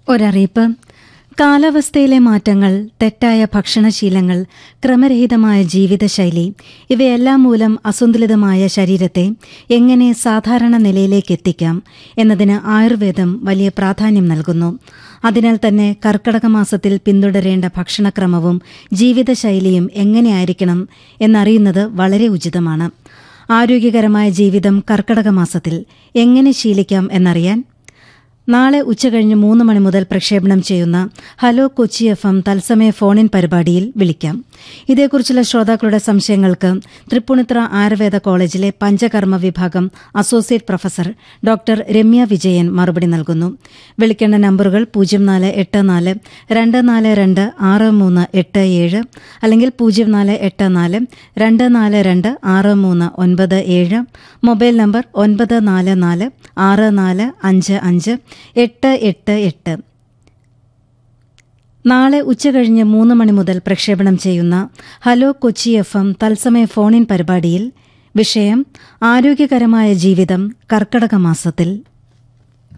ഒരറിയിപ്പ് കാലാവസ്ഥയിലെ മാറ്റങ്ങൾ തെറ്റായ ഭക്ഷണശീലങ്ങൾ ക്രമരഹിതമായ ജീവിതശൈലി ഇവയെല്ലാം മൂലം അസന്തുലിതമായ ശരീരത്തെ എങ്ങനെ സാധാരണ നിലയിലേക്ക് എത്തിക്കാം എന്നതിന് ആയുർവേദം വലിയ പ്രാധാന്യം നൽകുന്നു അതിനാൽ തന്നെ കർക്കടക മാസത്തിൽ പിന്തുടരേണ്ട ഭക്ഷണക്രമവും ജീവിതശൈലിയും എങ്ങനെയായിരിക്കണം എന്നറിയുന്നത് വളരെ ഉചിതമാണ് ആരോഗ്യകരമായ ജീവിതം കർക്കടക മാസത്തിൽ എങ്ങനെ ശീലിക്കാം എന്നറിയാൻ നാളെ ഉച്ചകഴിഞ്ഞ് മൂന്ന് മണി മുതൽ പ്രക്ഷേപണം ചെയ്യുന്ന ഹലോ കൊച്ചി എഫ് എം തത്സമയ ഫോണിൻ പരിപാടിയിൽ വിളിക്കാം ഇതേക്കുറിച്ചുള്ള ശ്രോതാക്കളുടെ സംശയങ്ങൾക്ക് തൃപ്പൂണിത്തുറ ആയുർവേദ കോളേജിലെ പഞ്ചകർമ്മ വിഭാഗം associate professor doctor Ramya Vijayan മറുപടി നൽകുന്നു വിളിക്കേണ്ട നമ്പറുകൾ പൂജ്യം നാല് എട്ട് നാല് രണ്ട് നാല് രണ്ട് ആറ് മൂന്ന് എട്ട് ഏഴ് അല്ലെങ്കിൽ പൂജ്യം നാല് എട്ട് നാല് രണ്ട് നാല് രണ്ട് ആറ് മൂന്ന് ഒൻപത് ഏഴ് മൊബൈൽ നമ്പർ ഒൻപത് നാല് നാല് ആറ് നാല് അഞ്ച് അഞ്ച് എട്ട് എട്ട് എട്ട് നാളെ ഉച്ചകഴിഞ്ഞ് മൂന്ന് മണി മുതൽ പ്രക്ഷേപണം ചെയ്യുന്ന ഹലോ കൊച്ചി എഫ് എം തത്സമയ ഫോണിൻ പരിപാടിയിൽ വിഷയം ആരോഗ്യകരമായ ജീവിതം കർക്കടക മാസത്തിൽ